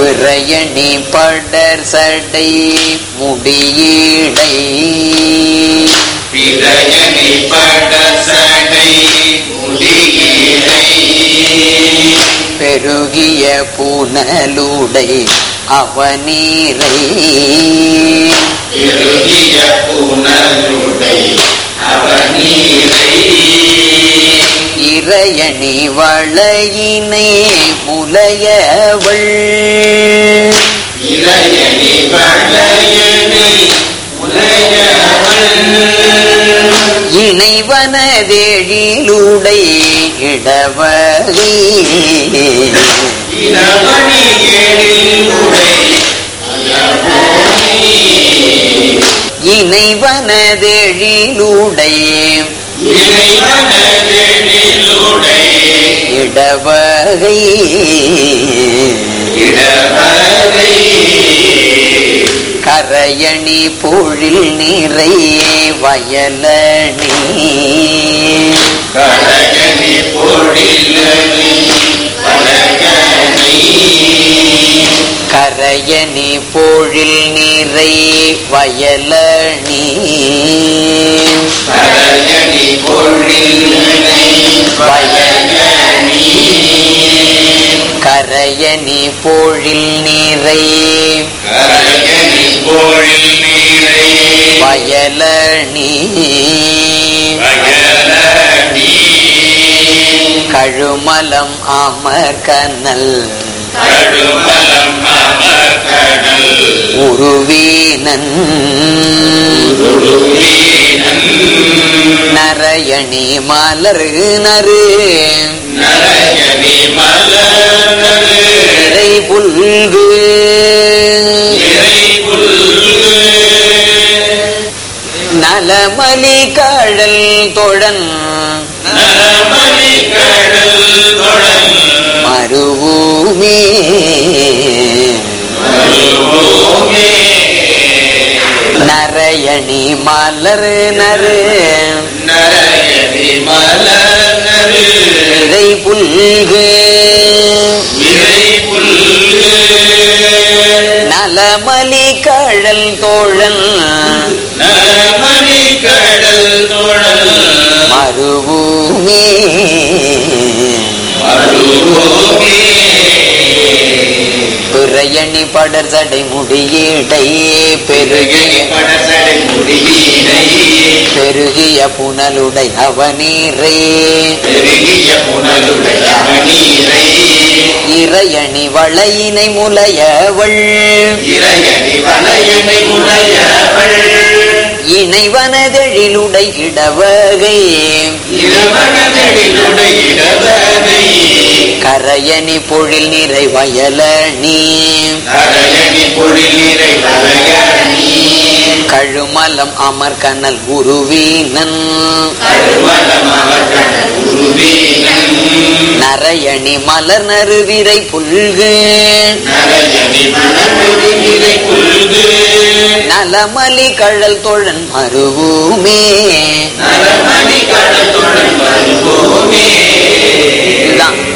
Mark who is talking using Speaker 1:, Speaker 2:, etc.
Speaker 1: பிறையணி படர் சடை முடியீடை
Speaker 2: பிறையணி பட சடை முடியிலை
Speaker 1: பெருகிய புனலுடை அவநீரை
Speaker 2: பெருகிய புனலுடை அவநீரை
Speaker 1: இறையணி வளையினை முலையவள்
Speaker 2: இளையணி வளையணி உலகவள்
Speaker 1: இணைவனதேழிலுடை இடவகை
Speaker 2: இளமணி எழிலுடை
Speaker 1: இணைவனதெழிலுடை
Speaker 2: இறைவனெழிலுடை
Speaker 1: இடவகை
Speaker 2: இடவகை
Speaker 1: கரையணி பொழில் நிறை வயலணி
Speaker 2: கடகனி பொழிலனி படகனி
Speaker 1: கரையணி பொழில் நிறை வயலணி
Speaker 2: கடகனி பொழிலனி படகனி
Speaker 1: கரையணி பொழில் நிறை
Speaker 2: கடகனி பொழில் நீரை
Speaker 1: வயலணி
Speaker 2: பகலனி
Speaker 1: கழுமலம் அமர் கனல்
Speaker 2: கடுமலம் அமர்கடல்
Speaker 1: உருவீனன்
Speaker 2: உருவீனன்
Speaker 1: நரயணி மலர் நறு
Speaker 2: நரகனி மலர்நடு
Speaker 1: இறை புல்கு
Speaker 2: இறை புல்கு
Speaker 1: நலமலி கழல் தொழன்
Speaker 2: நலமணி கடல் தொடன்
Speaker 1: மருவூமே
Speaker 2: மருவோமே
Speaker 1: நரயணி மலர் நறு
Speaker 2: நரகனி மலர்நடு
Speaker 1: இறை புல்கு
Speaker 2: இறை புல்கு
Speaker 1: நலமலி கழல் தோழன்
Speaker 2: நலமணி கடல் தொடல்
Speaker 1: மருவூமே
Speaker 2: மருவோமே
Speaker 1: பிறையணி படர் சடை முடியீடை பெருகி
Speaker 2: பெருகிய படசடை முடியினை
Speaker 1: பெருகிய புனலுடை அவநீரை
Speaker 2: பெருகிய புனலுடைய நீரை
Speaker 1: இறையணி வளையினை முலையவள்
Speaker 2: இறையணி வளையனை முனையவள்
Speaker 1: இணைவனதெழிலுடை இடவகை
Speaker 2: இருமணதெழிலுடைய இடவகை
Speaker 1: கரையணி பொழில் நிறை வயலணி
Speaker 2: கரையணி பொழில் நிறை வளையணி
Speaker 1: கழுமலம் அமர் கனல் குருவீனன்
Speaker 2: அருவலம் அவர்கள் உருவீனன்
Speaker 1: நரையணி மலர் நறுவிரை புல்கு
Speaker 2: நரயணி மணமொழி நிறை புல்கு
Speaker 1: நலமலி கழல் தொழன் மருவுமே
Speaker 2: நரமணி கடத்துடன் வருவோமே
Speaker 1: இதுதான்